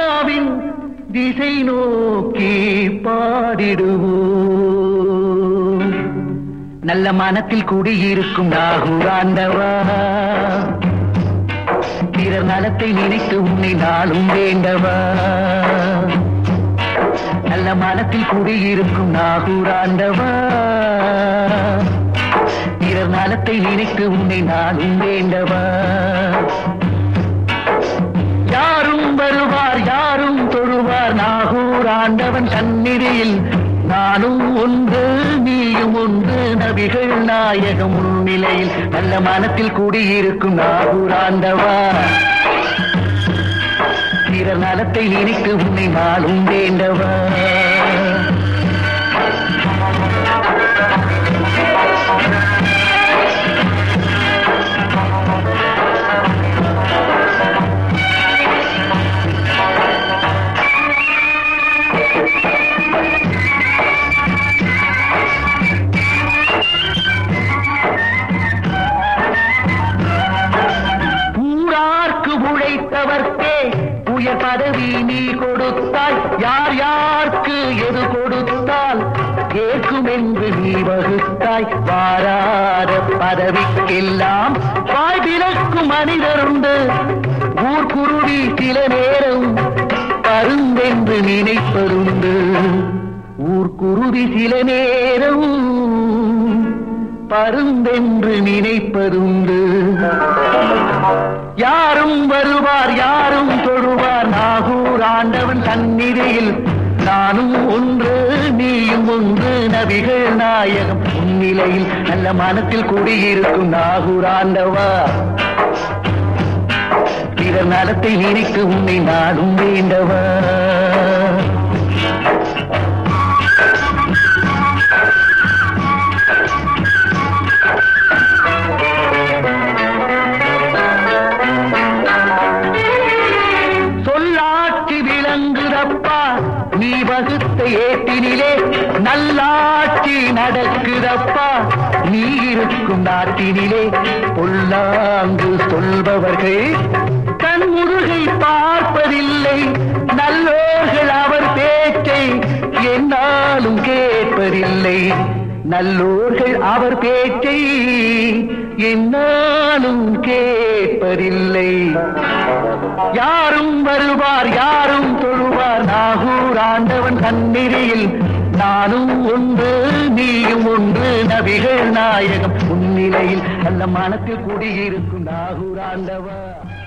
அல்லாவின் திசை நோக்கி பாடிடுவோம் நல்ல மனத்தில் குடியிருக்கும் நாகூராண்டவா பிறர் நலத்தை நினைத்து உன்னை நாளும் வேண்டவா நல்ல மனத்தில் குடியிருக்கும் நாகூராண்டவா பிறர் நலத்தை நினைத்து உன்னை நாளும் வேண்டவா யாரும் வருவார் யாரும் தொழுவார் நாகூர் ஆண்டவன் சந்நிதியில் நானும் ஒன்று நீயும் ஒன்று நபிகள் நாயகம் முன்னிலையில் நல்ல மனத்தில் கூடியிருக்கும் நாகூர் ஆண்டவா பிறர் நலத்தை நினைத்து உன்னை நாளும் வேண்டவா ஊரார்க்கு உழைத்தவர்க்கே உயர் பதவி நீ கொடுத்தாய் யார் யார்க்கு எது கொடுத்தால் கேட்கும் என்று நீ வகுத்தாய் வாராத பதவிக்கெல்லாம் வாய் விலக்கும் மனிதருண்டு ஊர் குருவி சில நேரம் பருந்தென்று நினைப்பதுண்டு ஊர் குருவி சில நேரம் பருந்தென்று நினைப்பதுண்டு யாரும் வருவார் யாரும் தொழுவார் நாகூர் ஆண்டவன் சந்நிதியில் நானும் ஒன்று நீயும் ஒன்று நபிகள் நாயகம் முன்னிலையில் நல்ல மனத்தில் கூடியிருக்கும் நாகூர் ஆண்டவா பிறர் நலத்தை நினைத்து உன்னை நாடும் வேண்டவா சொல்லாட்சி விளங்குதப்பா நீ வகுத்த ஏட்டினிலே நல்லாட்சி நடக்குதப்பா நீ இருக்கும் நாட்டினிலே பொல்லாங்கு சொல்பவர்கள் கண்முருகை பார்ப்பதில்லை நல்லோர்கள் அவர் பேச்சை என்னாலும் கேட்பதில்லை நல்லோர்கள் அவர் பேச்சை என்னாலும் கேட்பதில்லை யாரும் வருவார் யாரும் தொழுவார் நாகூர் ஆண்டவன் சந்நிதியில் நானும் ஒன்று நீயும் ஒன்று நபிகள் நாயகம் முன்னிலையில் நல்ல மனத்தில் குடியிருக்கும் நாகூர் ஆண்டவா